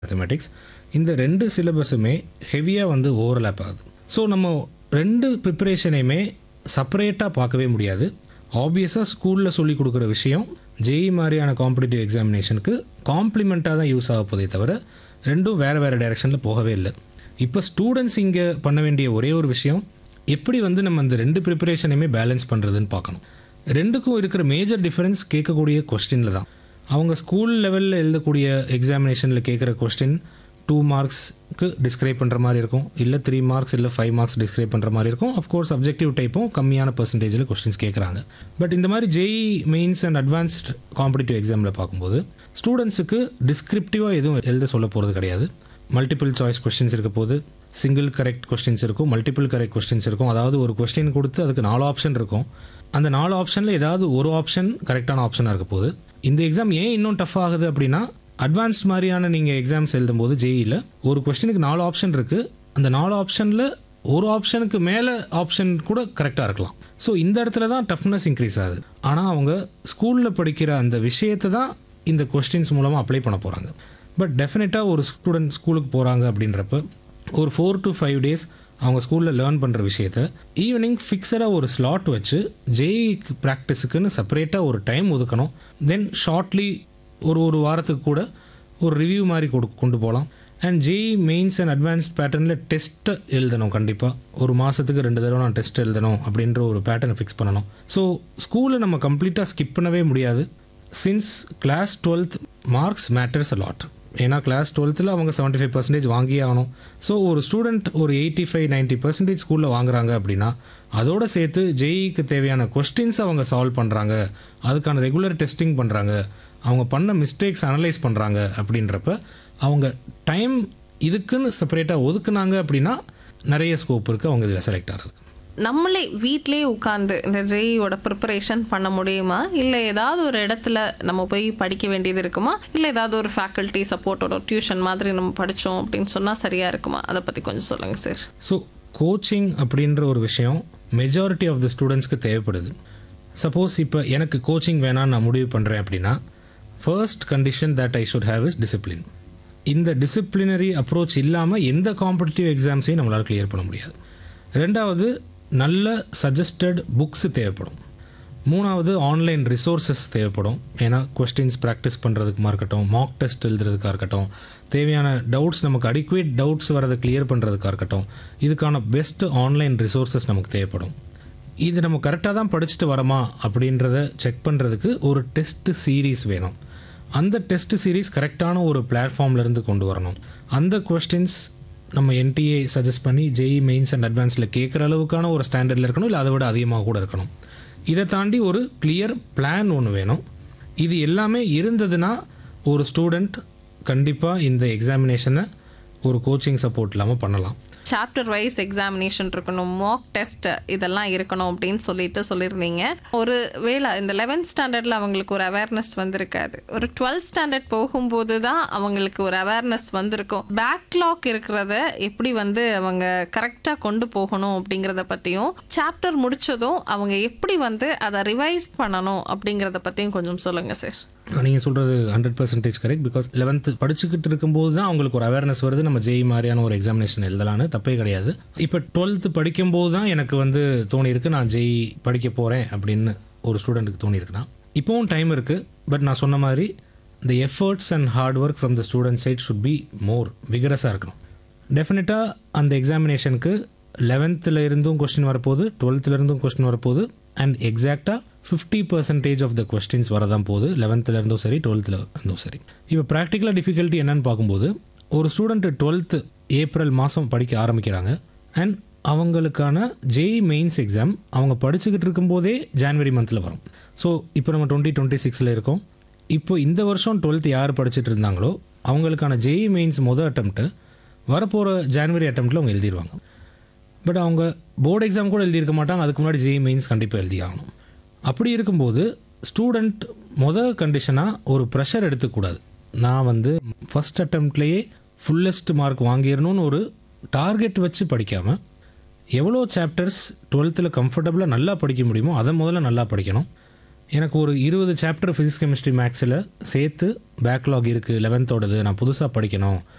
mathematics இந்த ரெண்டு சிலபஸுமே ஹெவியாக வந்து ஓவர்லேப் ஆகுது ஸோ நம்ம ரெண்டு ப்ரிப்பரேஷனையுமே செப்பரேட்டாக பார்க்கவே முடியாது ஆப்வியஸாக ஸ்கூலில் சொல்லி கொடுக்குற விஷயம் ஜேஇ மாதிரியான காம்படிட்டிவ் எக்ஸாமினேஷனுக்கு காம்ப்ளிமெண்ட்டாக தான் யூஸ் ஆக போதே தவிர ரெண்டும் வேறு வேறு டைரெக்ஷனில் போகவே இல்லை இப்போ ஸ்டூடெண்ட்ஸ் இங்கே பண்ண வேண்டிய ஒரே ஒரு விஷயம் எப்படி வந்து நம்ம இந்த ரெண்டு ப்ரிப்பரேஷனையுமே பேலன்ஸ் பண்ணுறதுன்னு பார்க்கணும் ரெண்டுக்கும் இருக்கிற மேஜர் டிஃபரன்ஸ் கேட்கக்கூடிய கொஸ்டினில் தான் அவங்க ஸ்கூல் லெவலில் எழுதக்கூடிய எக்ஸாமினேஷனில் கேட்குற கொஸ்டின் டூ மார்க்ஸ்க்கு டிஸ்கிரைப் பண்ணுற மாதிரி இருக்கும் இல்லை த்ரீ மார்க்ஸ் இல்லை ஃபைவ் மார்க்ஸ் டிஸ்கிரைப் பண்ணுற மாதிரி இருக்கும் அஃப்கோர்ஸ் அப்ஜெக்டிவ் டைப்பும் கம்மியான பர்சன்டேஜில் கொஸ்டின்ஸ் கேட்குறாங்க பட் இந்த மாதிரி JEE mains and advanced competitive எக்ஸாமில் பார்க்கும்போது ஸ்டூடெண்ட்ஸுக்கு டிஸ்கிரிப்டிவாக எதுவும் எழுத சொல்ல போகிறது கிடையாது மல்டிபிள் சாய்ஸ் கொஸ்டின்ஸ் இருக்க போது சிங்கிள் கரெக்ட் கொஸ்டின்ஸ் இருக்கும் மல்டிபிள் கரெக்ட் கொஸ்டின்ஸ் இருக்கும் அதாவது ஒரு கொஸ்டின் கொடுத்து அதுக்கு நாலு ஆப்ஷன் இருக்கும் அந்த நாலு ஆப்ஷனில் ஏதாவது ஒரு ஆப்ஷன் கரெக்டான ஆப்ஷனாக இருக்க போகுது இந்த எக்ஸாம் ஏன் இன்னும் டஃப் ஆகுது அப்படின்னா அட்வான்ஸ்ட் மாதிரியான நீங்கள் எக்ஸாம்ஸ் எழுதும்போது ஜேஇயில் ஒரு கொஸ்டினுக்கு நாலு ஆப்ஷன் இருக்குது அந்த நாலு ஆப்ஷனில் ஒரு ஆப்ஷனுக்கு மேலே ஆப்ஷன் கூட கரெக்டாக இருக்கலாம் ஸோ இந்த இடத்துல தான் டஃப்னஸ் இன்க்ரீஸ் ஆகுது ஆனால் அவங்க ஸ்கூலில் படிக்கிற அந்த விஷயத்தை தான் இந்த கொஸ்டின்ஸ் மூலமாக அப்ளை பண்ண போகிறாங்க பட் டெஃபினட்டாக ஒரு ஸ்டூடெண்ட் ஸ்கூலுக்கு போகிறாங்க அப்படின்றப்ப ஒரு ஃபோர் டு ஃபைவ் டேஸ் அவங்க ஸ்கூலில் லேர்ன் பண்ணுற விஷயத்த ஈவினிங் ஃபிக்ஸடாக ஒரு ஸ்லாட் வச்சு ஜேஇக்கு ப்ராக்டிஸுக்குன்னு செப்பரேட்டாக ஒரு டைம் ஒதுக்கணும் தென் ஷார்ட்லி ஒரு ஒரு வாரத்துக்கு கூட ஒரு ரிவ்யூ மாதிரி கொடு கொண்டு போகலாம் and JEE mains and advanced பேட்டர்னில் டெஸ்ட்டை எழுதணும் கண்டிப்பாக ஒரு மாதத்துக்கு ரெண்டு தடவை நான் டெஸ்ட் எழுதணும் அப்படின்ற ஒரு பேட்டர்னை ஃபிக்ஸ் பண்ணணும் ஸோ ஸ்கூலை நம்ம கம்ப்ளீட்டாக ஸ்கிப் பண்ணவே முடியாது since class twelfth marks matters a lot ஏன்னா கிளாஸ் டுவெல்த்தில் அவங்க செவன்ட்டி ஃபைவ் பர்சன்டேஜ் வாங்கியே ஆகணும் ஸோ ஒரு ஸ்டூடெண்ட் ஒரு எயிட்டி ஃபைவ் நைன்ட்டி பர்சன்டேஜ் ஸ்கூலில் வாங்குறாங்க அப்படின்னா அதோடு சேர்த்து ஜேஇக்கு தேவையான கொஸ்டின்ஸ் அவங்க சால்வ் பண்ணுறாங்க அதுக்கான ரெகுலர் டெஸ்டிங் பண்ணுறாங்க அவங்க பண்ண மிஸ்டேக்ஸ் அனலைஸ் பண்ணுறாங்க அப்படின்றப்ப அவங்க டைம் இதுக்குன்னு செப்பரேட்டாக ஒதுக்குனாங்க அப்படின்னா நிறைய ஸ்கோப் இருக்குது அவங்க இதில் செலக்ட் ஆகிறது நம்மளே வீட்டிலே உட்காந்து இந்த ஜெயியோட ப்ரிப்பரேஷன் பண்ண முடியுமா இல்லை ஏதாவது ஒரு இடத்துல நம்ம போய் படிக்க வேண்டியது இருக்குமா இல்லை ஏதாவது ஒரு ஃபேக்கல்ட்டி சப்போர்ட்டோட டியூஷன் மாதிரி நம்ம படித்தோம் அப்படின்னு சொன்னால் சரியாக இருக்குமா அதை பற்றி கொஞ்சம் சொல்லுங்கள் சார் ஸோ கோச்சிங் அப்படின்ற ஒரு விஷயம் மெஜாரிட்டி ஆஃப் த ஸ்டூடெண்ட்ஸ்க்கு தேவைப்படுது சப்போஸ் இப்போ எனக்கு கோச்சிங் வேணாம்னு நான் முடிவு பண்ணுறேன் அப்படின்னா first condition that I should have is discipline இந்த டிசிப்ளினரி அப்ரோச் இல்லாமல் எந்த காம்படிட்டிவ் எக்ஸாம்ஸையும் நம்மளால் கிளியர் பண்ண முடியாது ரெண்டாவது நல்ல சஜஸ்டட் புக்ஸு தேவைப்படும் மூணாவது ஆன்லைன் ரிசோர்ஸஸ் தேவைப்படும் ஏன்னா கொஸ்டின்ஸ் ப்ராக்டிஸ் பண்ணுறதுக்குமா இருக்கட்டும் மாக் டெஸ்ட் எழுதுறதுக்காக இருக்கட்டும் தேவையான டவுட்ஸ் நமக்கு அடிக்குவேட் டவுட்ஸ் வரதை கிளியர் பண்ணுறதுக்காக இருக்கட்டும் இதுக்கான பெஸ்ட் ஆன்லைன் ரிசோர்ஸஸ் நமக்கு தேவைப்படும் இது நம்ம கரெக்டாக தான் படிச்சுட்டு வரமா அப்படின்றத செக் பண்ணுறதுக்கு ஒரு டெஸ்ட் சீரீஸ் வேணும் அந்த டெஸ்ட் சீரீஸ் கரெக்டான ஒரு பிளாட்ஃபார்ம்லேருந்து கொண்டு வரணும் அந்த கொஸ்டின்ஸ் நம்ம என்டிஏ சஜஸ்ட் பண்ணி ஜெய் மெயின்ஸ் அண்ட் அட்வான்ஸில் கேட்குற அளவுக்கான ஒரு ஸ்டாண்டர்டில் இருக்கணும் இல்லை அதை விட அதிகமாக கூட இருக்கணும் இதை தாண்டி ஒரு கிளியர் பிளான் ஒன்று வேணும் இது எல்லாமே இருந்ததுன்னா ஒரு ஸ்டூடெண்ட் கண்டிப்பாக இந்த எக்ஸாமினேஷனை ஒரு கோச்சிங் சப்போர்ட் இல்லாமல் பண்ணலாம் சாப்டர் வைஸ் எக்ஸாமினேஷன் இருக்கணும் மாக் டெஸ்ட் இதெல்லாம் இருக்கணும் அப்படின்னு சொல்லிட்டு சொல்லியிருந்தீங்க ஒரு வேளை இந்த லெவன்த் ஸ்டாண்டர்டில் அவங்களுக்கு ஒரு அவேர்னஸ் வந்திருக்காது ஒரு டுவெல்த் ஸ்டாண்டர்ட் போகும்போது தான் அவங்களுக்கு ஒரு அவேர்னஸ் வந்திருக்கும் பேக்லாக் இருக்கிறத எப்படி வந்து அவங்க கரெக்டாக கொண்டு போகணும் அப்படிங்கிறத பற்றியும் சாப்டர் முடிச்சதும் அவங்க எப்படி வந்து அதை ரிவைஸ் பண்ணணும் அப்படிங்கிறத பற்றியும் கொஞ்சம் சொல்லுங்கள் சார் நீங்கள் சொல்கிறது hundred percentage correct because eleventh படிச்சுக்கிட்டு இருக்கும்போது தான் அவங்களுக்கு ஒரு அவேர்னஸ் வருது நம்ம ஜெய் மாதிரியான ஒரு எக்ஸாமினேஷன் எழுதலான்னு தப்பே கிடையாது இப்போ டுவெல்த்து படிக்கும்போது தான் எனக்கு வந்து தோணியிருக்கு நான் ஜெய் படிக்க போகிறேன் அப்படின்னு ஒரு ஸ்டூடெண்ட்டுக்கு தோணியிருக்குன்னா இப்போவும் டைம் இருக்குது பட் நான் சொன்ன மாதிரி இந்த efforts and hard work from the student side should be more விகரஸாக இருக்கணும் டெஃபினட்டாக அந்த எக்ஸாமினேஷனுக்கு லெவன்த்தில் இருந்தும் கொஸ்டின் வரப்போகுது டுவெல்த்தில் இருந்தும் கொஸ்டின் வரப்போகுது அண்ட் எக்ஸாக்டாக fifty percentage of the questions வரதான் போகுது லெவன்த்தில் இருந்தும் சரி டுவெல்த்தில் இருந்தும் சரி இப்போ ப்ராக்டிக்கலாக டிஃபிகல்ட்டி என்னன்னு பார்க்கும்போது ஒரு ஸ்டூடெண்ட்டு டுவெல்த்து ஏப்ரல் மாதம் படிக்க ஆரம்பிக்கிறாங்க அண்ட் அவங்களுக்கான ஜேஇ மெயின்ஸ் எக்ஸாம் அவங்க படிச்சுக்கிட்டு இருக்கும்போதே ஜான்வரி மந்தில் வரும் ஸோ இப்போ நம்ம டுவெண்ட்டி டுவெண்ட்டி சிக்ஸில் இருக்கோம் இப்போ இந்த வருஷம் டுவெல்த் யார் படிச்சுட்டு இருந்தாங்களோ அவங்களுக்கான ஜேஇ மெயின்ஸ் மொதல் அட்டம்ப்ட்டு வரப்போகிற ஜான்வரி அட்டம்ப்ட்டில் அவங்க எழுதிடுவாங்க பட் அவங்க போர்டு எக்ஸாம் கூட எழுதியிருக்க மாட்டாங்க அதுக்கு முன்னாடி ஜேஇ மெயின்ஸ் கண்டிப்பாக எழுதி ஆகணும் அப்படி இருக்கும்போது ஸ்டூடெண்ட் மொதல் கண்டிஷனாக ஒரு ப்ரெஷர் எடுத்துக்கூடாது நான் வந்து ஃபஸ்ட் அட்டம்ப்ட்லேயே ஃபுல்லஸ்ட் மார்க் வாங்கிடணும்னு ஒரு டார்கெட் வச்சு படிக்காமல் எவ்வளோ சாப்டர்ஸ் டுவெல்த்தில் கம்ஃபர்டபுளாக நல்லா படிக்க முடியுமோ அதை முதல்ல நல்லா படிக்கணும் எனக்கு ஒரு இருபது சாப்டர் ஃபிசிக்ஸ் கெமிஸ்ட்ரி மேக்ஸில் சேர்த்து பேக்லாக் இருக்குது லெவன்த்தோடது நான் புதுசாக படிக்கணும்